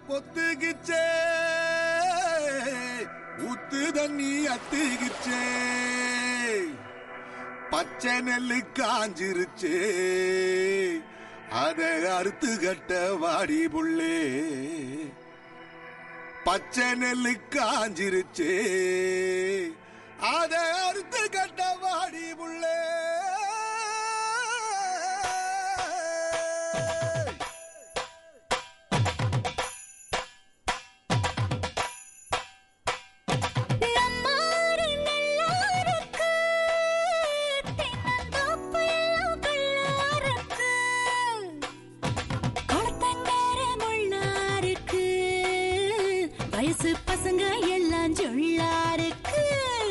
பொத்துகிச்சே ஊத்து தண்ணி அத்துகிச்சே பச்சை நெல்லு காஞ்சிருச்சே அத அறுத்து கட்ட வாடி புள்ளே பச்சை நெல்லு காஞ்சிருச்சே அத அறுத்து கட்ட வாடி புள்ளே நம்மாறு நல்லாருக்கு தென்னந்தோப்பு எல்லாம் கல்லாருக்கு குளத்தங்கர முள்ளாருக்கு வயசு பசங்க எல்லாம் ஜொள்ளாருக்கு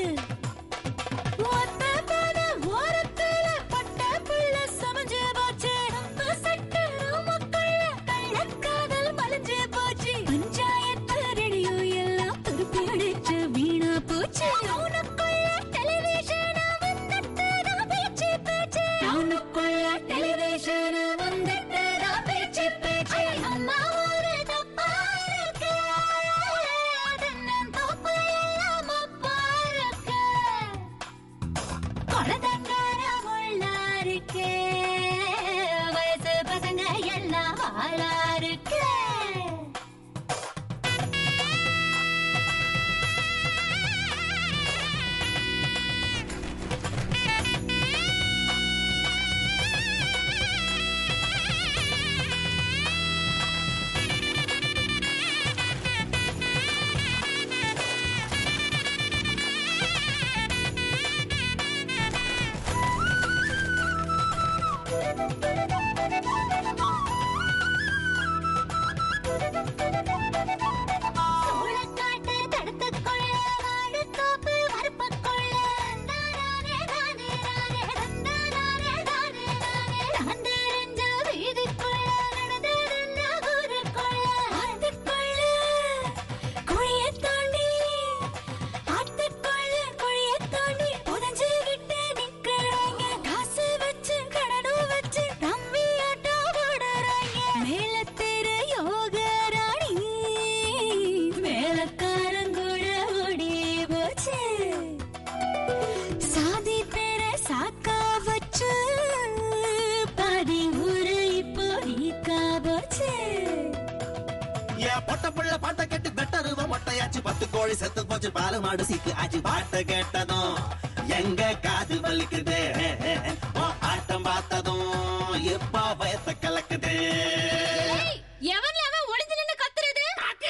ஒத்த போன ஓரத்துல பட்ட புள்ள சமஞ்சு போச்சு நம்ம சட்ட ரூமுக்குள்ள கள்ளக்காதல் மலிஞ்சு போச்சு பஞ்சாயத்து ரேடியோ எல்லாம் துருப்பி அடிச்சு வீணா போச்சு டவுனுக்குள்ள டெலிவிஷன் வந்துட்டதா பேச்சு பேச்சு டவுனுக்குள்ள டெலிவிஷன் வந்துட்டதா பேச்சு பேச்சு அம்மா ஒரு தப்பா இருக்கு அதென்ன தப்பு எல்லாம் அப்பா இருக்கு கொலதங்கார முள்ளாருக்கு வயசு பசங்க எல்லாம் ஆளாருக்கு சோளக்காட்டு தடுத்துக்கொள்ள வாழைத்தோப்பு வரப்புக்குள்ள தானே தானே தானே தானே தானே தானே நான் தெரிஞ்ச வீதிக்குள்ள நடந்ததென்ன ஊருக்குள்ள ஆத்துக்குள்ள குழியத் தாண்டி ஆத்துக்குள்ள குழியத் தாண்டி புதைஞ்சுகிட்டு நிக்கறாங்க காசு வச்சு கடனும் வச்சு தம்பி ஆட்டம் போடுறாங்க மேல தெரு யோகராணி மேலக்காரங்கூட ஓடி போச்சு சாதி பேர சாக்கா வச்சு பாதி ஊரு இப்போ வீக்கா போச்சு என் பொட்ட புள்ள பாட்ட கேட்டு பெட்டருவ மொட்டையாச்சு பத்து கோழி செத்து போச்சு பாலு மாடு சீக்கு ஆச்சு பாட்ட கேட்டதும் எங்க காது வலிக்குது உன் ஆட்டம் பார்த்ததும் எப்ப பயத்த கலக்குது எவன்ல அவன் ஒளிஞ்சு நின்னு கத்துறது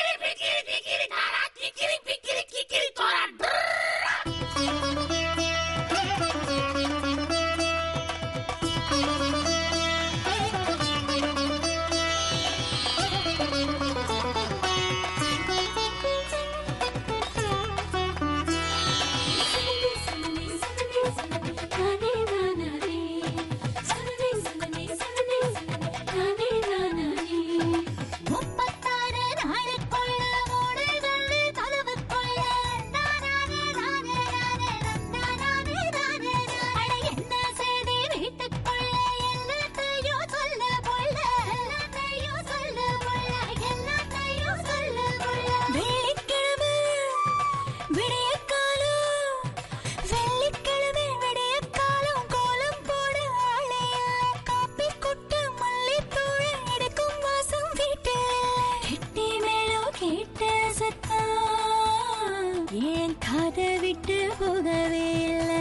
முப்பத்தாறு நாளுக்குள்ள மூடுகள் கதவுக்குள்ள தானானே தானே தானே தானானே தானே அட என்ன செய்தி வீட்டுக்குள்ள எல்லாத்தையும் சொல்ல புள்ள எல்லாத்தையும் சொல்ல புள்ள எல்லாத்தையும் சொல்ல புள்ள வெள்ளிக்கிழமை விடியற்காலம் வெள்ளிக்கிழமை விடியற்காலம் கோலம் போட ஆளே இல்லை. காப்பி கொட்டு மல்லித்தூள் எடுக்கும் வாசம் வீட்டில் இல்லை. கெட்டி மேளம் கேட்ட சத்தம் என் காதை விட்டு போகவே இல்லை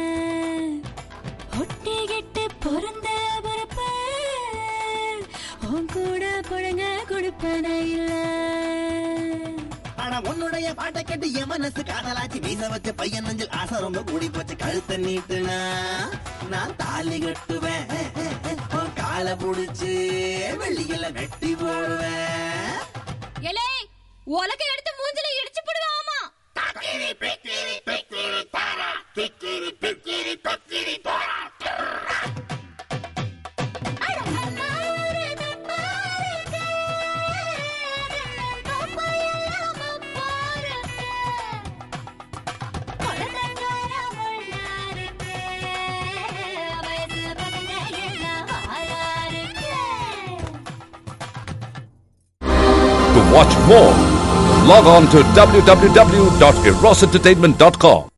ஒட்டி கெட்டு பொருந்த பொறுப்பு உன் கூட புழங்க கொடுப்பன இல்லை ஆனா உன்னுடைய பாட்டை கேட்டு என் மனசு காதலாச்சு வீச வச்ச பையன் நெஞ்சில் ஆசை ரொம்ப கூடி போச்சு கழுத்த நீட்டுனா நான் தாலி கட்டுவேன் உன் காலை புடிச்சு வெள்ளியில வெட்டி போடுவேன் எலே உலக எடுத்து மூஞ்சில இடிச்சு போடுவாமா வயசு To watch more, log on to www.erosentertainment.com.